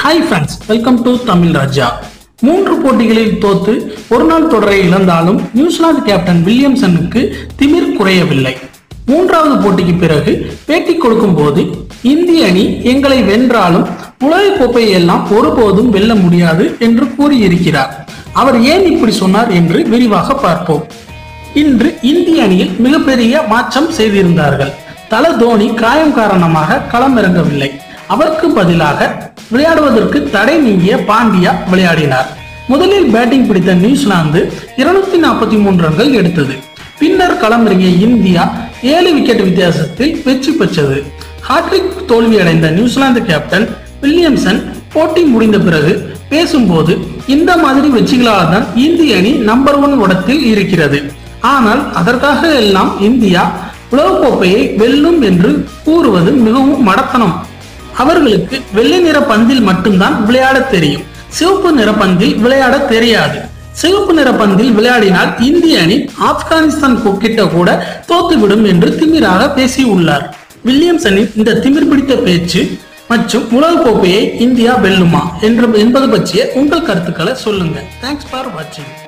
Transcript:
hi friends welcome to Tamil Raja மூன்று போட்டிகளில் தோத்து ஒரு நாள் தொடரை இழந்தாலும் நியூசிலாந்து கேப்டன் வில்லியம்சனுக்கு திமிர் குறையவில்லை மூன்றாவது போட்டிக்கு பிறகு பேட்டி கொடுக்கும் போது இந்திய அணி எங்களை வென்றாலும் உலகக் கோப்பையை எல்லாம் ஒருபோதும் வெல்ல முடியாது என்று கூறியிருக்கிறார் அவர் ஏன் இப்படி சொன்னார் என்று விரிவாக பார்ப்போம் இன்று இந்திய அணியில் மிகப்பெரிய மாற்றம் செய்திருந்தார்கள் தல தோனி காயம் காரணமாக களமிறங்கவில்லை அவருக்கு பதிலாக விளையாடுவதற்கு தடை நீங்கிய பாண்டியா விளையாடினார் முதலில் பேட்டிங் பிடித்த நியூசிலாந்து இருநூத்தி நாற்பத்தி மூன்று ரன்கள் எடுத்தது பின்னர் களமிறங்கிய இந்தியா ஏழு விக்கெட் வித்தியாசத்தில் வெற்றி பெற்றது ஹாட்ரிக் தோல்வியடைந்த நியூசிலாந்து கேப்டன் வில்லியம்சன் போட்டி முடிந்த பிறகு பேசும்போது இந்த மாதிரி வெற்றிகளால் தான் இந்திய அணி நம்பர் ஒன் இடத்தில் இருக்கிறது ஆனால் அதற்காக எல்லாம் இந்தியா உலகக்கோப்பையை வெல்லும் என்று கூறுவது மிகவும் மடத்தனம் அவர்களுக்கு வெள்ளை நிற பந்தில் மட்டும்தான் விளையாட தெரியும் சிவப்பு நிற பந்தில் விளையாட தெரியாது சிவப்பு நிற பந்தில் விளையாடினால் இந்திய அணி ஆப்கானிஸ்தான் கிட்ட கூட தோத்துவிடும் என்று திமிராக பேசியுள்ளார் வில்லியம்சனின் இந்த திமிர் பிடித்த பேச்சு மற்றும் உலகக்கோப்பையை இந்தியா வெல்லுமா என்று என்பது பற்றிய உங்கள் கருத்துக்களை சொல்லுங்க தேங்க்ஸ் ஃபார் வாட்சிங்